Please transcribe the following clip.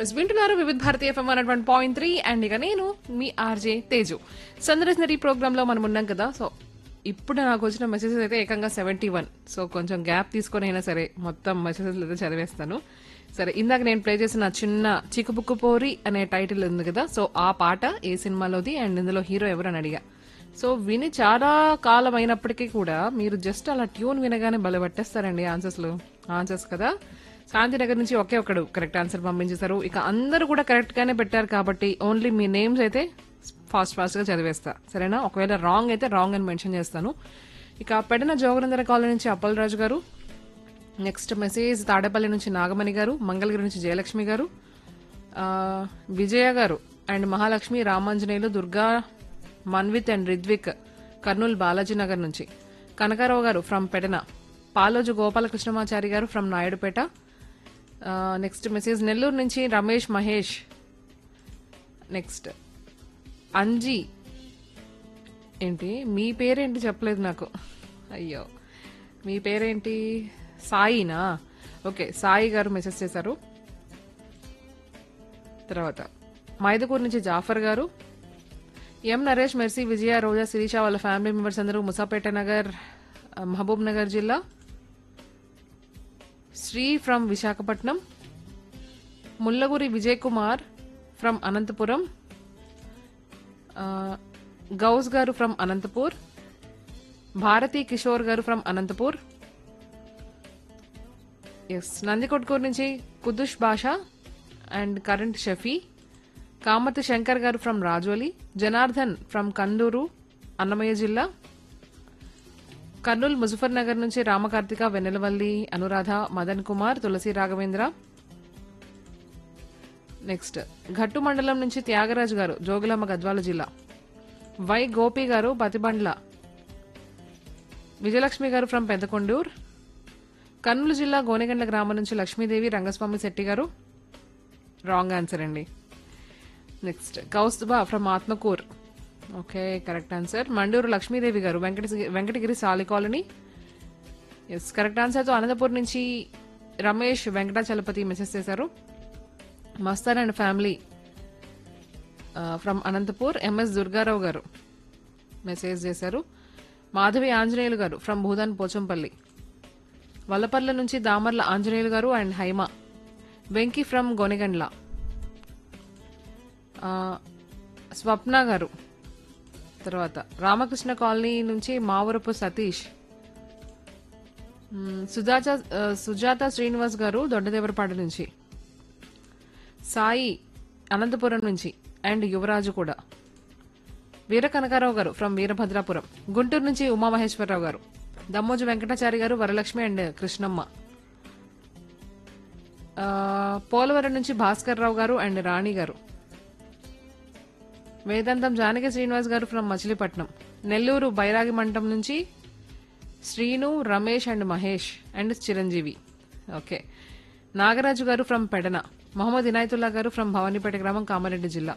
yes వింటున్నారు Vividha Bharati F M one one point three and ఇక నేను మీ ఆర్జే తేజు సందర్శనరీ ప్రోగ్రామ్ లో మనం ఉన్నాం కదా సో ఇప్పుడు నాకు వచ్చిన మెసేజెస్ అయితే ఏకంగా సెవెంటీ వన్ సో కొంచెం గ్యాప్ తీసుకొని అయినా సరే మొత్తం మెసేజెస్ అయితే చదివేస్తాను సరే ఇందాక నేను ప్లే చేసిన చిన్న చిక్కుబుక్కు పోరి అనే టైటిల్ ఉంది కదా సో ఆ పాట ఏ సినిమాలోది అండ్ ఇందులో హీరో ఎవరు అని అడిగా సో విని చాలా కాలం అయినప్పటికీ కూడా మీరు జస్ట్ అలా ట్యూన్ వినగానే భలే పట్టేస్తారండి ఆన్సర్స్ ఆన్సర్స్ కదా శాంతినగర్ నుంచి ఒకే ఒకడు కరెక్ట్ ఆన్సర్ పంపించేశారు ఇక అందరూ కూడా కరెక్ట్ గానే పెట్టారు కాబట్టి ఓన్లీ మీ నేమ్స్ అయితే ఫాస్ట్ ఫాస్ట్ గా చదివేస్తా సరేనా ఒకవేళ రాంగ్ అయితే రాంగ్ అని మెన్షన్ చేస్తాను ఇక పెడన జోగనందర కాలనీ నుంచి అప్పలరాజు గారు నెక్స్ట్ మెసేజ్ తాడేపల్లి నుంచి నాగమణి గారు మంగళగిరి నుంచి జయలక్ష్మి గారు ఆ, విజయ గారు అండ్ మహాలక్ష్మి రామాంజనేయులు దుర్గా మన్విత్ అండ్ రిద్విక్ కర్నూలు బాలాజీ నగర్ నుంచి Kanakarao garu from Pedana Paloju Gopalakrishnamachari garu from Naidupeta next message Nellore నుంచి రమేష్ మహేష్ నెక్స్ట్ అంజీ ఏంటి మీ పేరేంటి చెప్పలేదు నాకు అయ్యో మీ పేరేంటి సాయినా ఓకే సాయి గారు మెసేజ్ చేశారు తర్వాత మైదుకూరు నుంచి జాఫర్ గారు ఎం నరేష్ మెర్సీ విజయ రోజా శిరీష వాళ్ళ ఫ్యామిలీ మెంబర్స్ అందరూ ముసాపేట నగర్ ఆ, మహబూబ్ నగర్ జిల్లా శ్రీ ఫ్రమ్ విశాఖపట్నం ముల్లగురి విజయ్ కుమార్ ఫ్రమ్ అనంతపురం ఆ, గౌస్ గారు ఫ్రమ్ అనంతపూర్ భారతి కిషోర్ గారు ఫ్రమ్ అనంతపూర్ ఎస్ నందికొట్కూరు నుంచి Kudush Basha and current Shafi Kamati Shankar garu from Rajoli Janardhan from Kanduru Annamayya జిల్లా కర్నూలు ముజఫర్ నగర్ నుంచి రామకార్తిక వెన్నెలవల్లి అనురాధ మదన్ కుమార్ తులసి రాఘవేంద్ర నెక్స్ట్ ఘట్టు మండలం నుంచి త్యాగరాజు గారు జోగులమ్మ గద్వాల జిల్లా వై గోపి గారు పతిబండ్ల విజయలక్ష్మి గారు ఫ్రమ్ పెద్దకొండూర్ కర్నూలు జిల్లా గోనెగండ్ల గ్రామం నుంచి లక్ష్మీదేవి రంగస్వామి శెట్టి గారు రాంగ్ ఆన్సర్ అండి next Kaustuba from Atmakur okay correct answer Manduru Lakshmidevi garu Venkata Venkatagiri సాలి కాలనీ ఎస్ కరెక్ట్ ఆన్సర్తో అనంతపూర్ నుంచి రమేష్ వెంకటాచలపతి మెసేజ్ చేశారు Mastan and family from Anantapur M S Durgarao garu message చేశారు మాధవి ఆంజనేయులు గారు ఫ్రమ్ భూదాన్ పోచంపల్లి వల్లపర్ల నుంచి దామర్ల ఆంజనేయులు గారు అండ్ హైమ వెంకీ ఫ్రమ్ గోనెగండ్ల ఆ, స్వప్న గారు తర్వాత రామకృష్ణ కాలనీ నుంచి మావరపు సతీష్ మ్, సుజాత ఆ, సుజాత శ్రీనివాస్ గారు దొడ్డదేవరపాడు నుంచి సాయి అనంతపురం నుంచి అండ్ యువరాజు కూడా వీర కనకారావు గారు ఫ్రమ్ వీరభద్రాపురం గుంటూరు నుంచి ఉమామహేశ్వరరావు గారు దమ్మోజు వెంకటాచారి గారు వరలక్ష్మి అండ్ కృష్ణమ్మ ఆ, పోలవరం నుంచి భాస్కర్ రావు గారు అండ్ రాణి గారు వేదాంతం జానకి శ్రీనివాస్ గారు ఫ్రమ్ మచిలీపట్నం నెల్లూరు బైరాగి మంటం నుంచి Srinu Ramesh and Mahesh and Chiranjeevi okay Nagaraju garu from Pedana Mohammed Inayatullah గారు ఫ్రమ్ భవానీపేట గ్రామం కామారెడ్డి జిల్లా